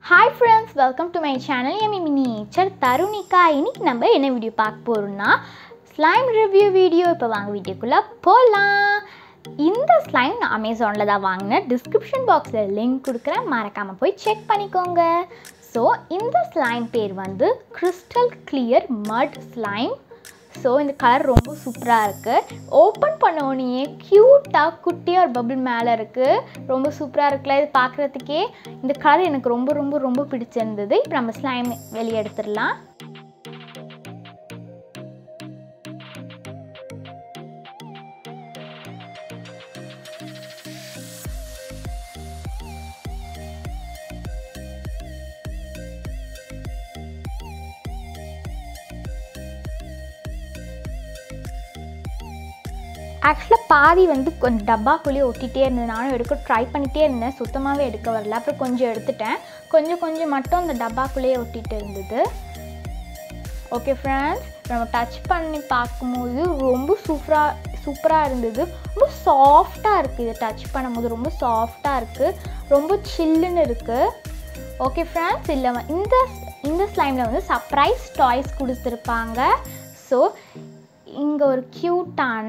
hi friends welcome to my channel Amy miniature Tarunika இன்னைக்கு நம்ம என்ன வீடியோ பார்க்க போகிறோம்னா ஸ்லைம் ரிவ்யூ வீடியோ இப்போ வாங்க வீடியோக்குள்ளே போகலாம் இந்த ஸ்லைம் நான் அமேசானில் தான் வாங்கினேன் டிஸ்கிரிப்ஷன் பாக்ஸில் லிங்க் கொடுக்குறேன் மறக்காமல் போய் செக் பண்ணிக்கோங்க ஸோ இந்த ஸ்லைம் பேர் வந்து crystal clear mud slime so இந்த கலர் ரொம்ப சூப்பராக இருக்குது ஓப்பன் பண்ண உடனே க்யூட்டாக குட்டியாக ஒரு பபிள் மேலே இருக்குது ரொம்ப சூப்பராக இருக்குல்ல இது பார்க்குறதுக்கே இந்த கலர் எனக்கு ரொம்ப ரொம்ப ரொம்ப பிடிச்சிருந்தது இப்போ நம்ம ஸ்லைம் வெளியே எடுத்துடலாம் ஆக்சுவலாக பாதி வந்து கொஞ்சம் டப்பாக்குள்ளேயே ஒட்டிகிட்டே இருந்தது நானும் எடுக்க ட்ரை பண்ணிகிட்டே இருந்தேன் சுத்தமாகவே எடுக்க வரல அப்புறம் கொஞ்சம் எடுத்துட்டேன் கொஞ்சம் கொஞ்சம் மட்டும் அந்த டப்பாக்குள்ளேயே ஒட்டிகிட்டு இருந்தது ஓகே ஃப்ரெண்ட்ஸ் நம்ம டச் பண்ணி பார்க்கும்போது ரொம்ப சூப்பராக சூப்பராக இருந்தது ரொம்ப சாஃப்டாக இருக்குது இதை டச் பண்ணும்போது ரொம்ப சாஃப்டாக இருக்குது ரொம்ப சில்லுன்னு இருக்குது ஓகே ஃப்ரெண்ட்ஸ் இல்லை இந்த இந்த ஸ்லைமில் வந்து சர்ப்ரைஸ் டாய்ஸ் கொடுத்துருப்பாங்க ஸோ இங்கே ஒரு க்யூட்டான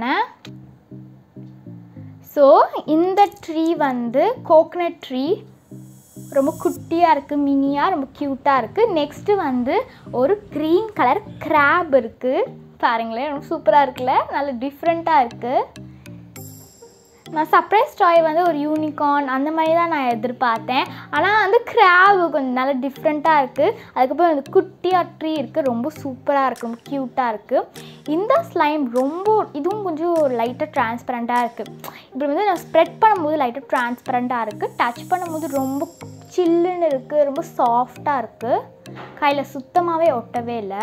ஸோ இந்த ட்ரீ வந்து கோகனட் ட்ரீ ரொம்ப குட்டியாக இருக்குது மினியாக ரொம்ப க்யூட்டாக இருக்குது நெக்ஸ்ட்டு வந்து ஒரு க்ரீன் கலர் கிராப் இருக்குது பாருங்களேன் ரொம்ப சூப்பராக இருக்குல்ல நல்ல டிஃப்ரெண்ட்டாக இருக்குது நான் சர்ப்ரைஸ் டாய் வந்து ஒரு யூனிகார்ன் அந்த மாதிரி தான் நான் எதிர்பார்த்தேன் ஆனால் வந்து கிராப் கொஞ்சம் நல்லா டிஃப்ரெண்ட்டாக இருக்குது அதுக்கப்புறம் வந்து குட்டியாக ட்ரீ இருக்குது ரொம்ப சூப்பராக இருக்குது ரொம்ப க்யூட்டாக இருக்குது இந்த ஸ்லைம் ரொம்ப இதுவும் கொஞ்சம் லைட்டாக டிரான்ஸ்பரண்ட்டாக இருக்குது இப்படி வந்து நான் ஸ்ப்ரெட் பண்ணும்போது லைட்டாக டிரான்ஸ்பரண்ட்டாக இருக்குது டச் பண்ணும்போது ரொம்ப சில்லுன்னு இருக்குது ரொம்ப சாஃப்டாக இருக்குது கையில் சுத்தமாகவே ஒட்டவே இல்லை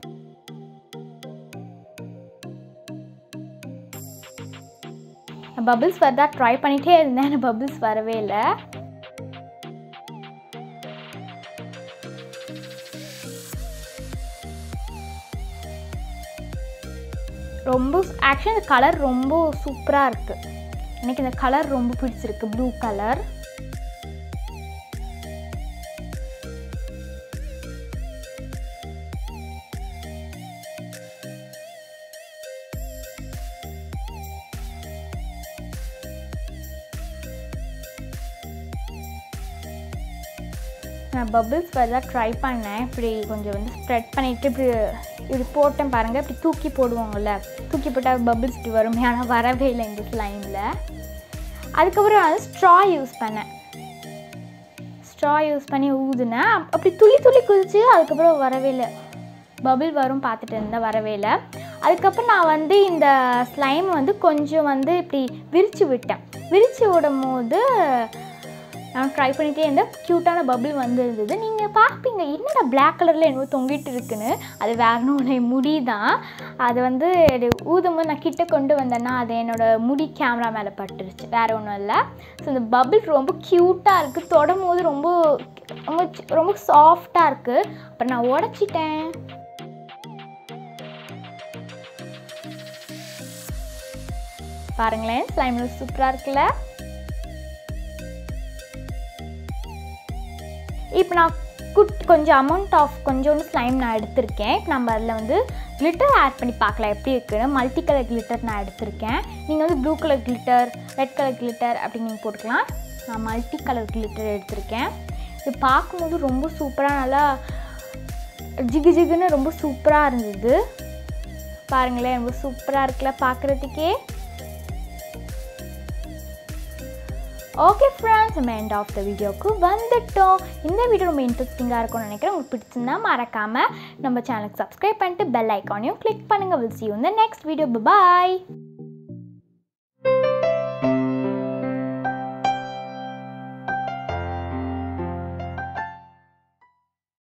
பபிள்ஸ் வரதா ட்ரை பண்ணிகிட்டே இருந்தேன் எனக்கு பபிள்ஸ் வரவே இல்லை ரொம்ப ஆக்சுவலி இந்த கலர் ரொம்ப சூப்பராக இருக்குது எனக்கு இந்த கலர் ரொம்ப பிடிச்சிருக்கு ப்ளூ கலர் நான் பபிள்ஸ் வரதான் ட்ரை பண்ணேன் இப்படி கொஞ்சம் வந்து ஸ்ப்ரெட் பண்ணிவிட்டு இப்படி இப்படி போட்டேன் பாருங்கள் இப்படி தூக்கி போடுவாங்கள்ல தூக்கி போட்டால் பபிள்ஸ் இப்படி வருமே ஆனால் வரவே இல்லை இந்த ஸ்லைமில் அதுக்கப்புறம் வந்து ஸ்ட்ரா யூஸ் பண்ணேன் ஸ்ட்ரா யூஸ் பண்ணி ஊதுனேன் அப்படி துளி துளி குதிச்சு அதுக்கப்புறம் வரவே இல்லை பபிள் வரும் பார்த்துட்டு இருந்தால் வரவே இல்லை அதுக்கப்புறம் நான் வந்து இந்த ஸ்லைம் வந்து கொஞ்சம் வந்து இப்படி விரித்து விட்டேன் விரித்து விடும் போது நான் ட்ரை பண்ணிகிட்டே இருந்தேன் க்யூட்டான பபிள் வந்துருந்தது நீங்கள் பார்ப்பீங்க என்னடா பிளாக் கலரில் என்னவோ தொங்கிட்டு இருக்குன்னு அது வேறனும் ஒன்று முடி தான் அது வந்து ஊதும் போது நான் கிட்ட கொண்டு வந்தேன்னா அது என்னோடய முடி கேமரா மேலே பட்டுருச்சு வேறு ஒன்றும் இல்லை ஸோ இந்த பபிள் ரொம்ப க்யூட்டாக இருக்குது தொடும் போது ரொம்ப ரொம்ப ரொம்ப சாஃப்டாக இருக்குது அப்புறம் நான் உடச்சிட்டேன் பாருங்களேன் ஸ்லைம் சூப்பராக இருக்குல்ல இப்போ நான் குட் கொஞ்சம் அமௌண்ட் ஆஃப் கொஞ்சோண்டு ஸ்லைம் நான் எடுத்திருக்கேன் இப்போ நம்ம அதில் வந்து கிளிட்டர் ஆட் பண்ணி பார்க்கலாம் எப்படி இருக்குன்னு மல்டி கலர் கிளிட்டர் நான் எடுத்திருக்கேன் நீங்கள் வந்து blue colour glitter red colour glitter அப்படி நீங்கள் போட்டுக்கலாம் நான் மல்டி கலர் கிளிட்டர் எடுத்திருக்கேன் இது பார்க்கும்போது ரொம்ப சூப்பராக நல்லா ஜிகு ஜிகுன்னு ரொம்ப சூப்பராக இருந்தது பாருங்களேன் ரொம்ப சூப்பராக இருக்குல்ல பார்க்குறதுக்கே ஓகே ஃப்ரெண்ட்ஸ் நம்ம எண்ட் ஆஃப் த வீடியோக்கு வந்துட்டோம் இந்த வீடியோ ரொம்ப இன்ட்ரெஸ்டிங்காக இருக்கும்னு நினைக்கிறேன் உங்களுக்கு பிடிச்சிருந்தா மறக்காமல் நம்ம சேனலுக்கு சப்ஸ்கிரைப் பண்ணிட்டு பெல் ஐக்கானையும் கிளிக் பண்ணுங்கள் வில் சி யூ இந்த நெக்ஸ்ட் வீடியோ பாய்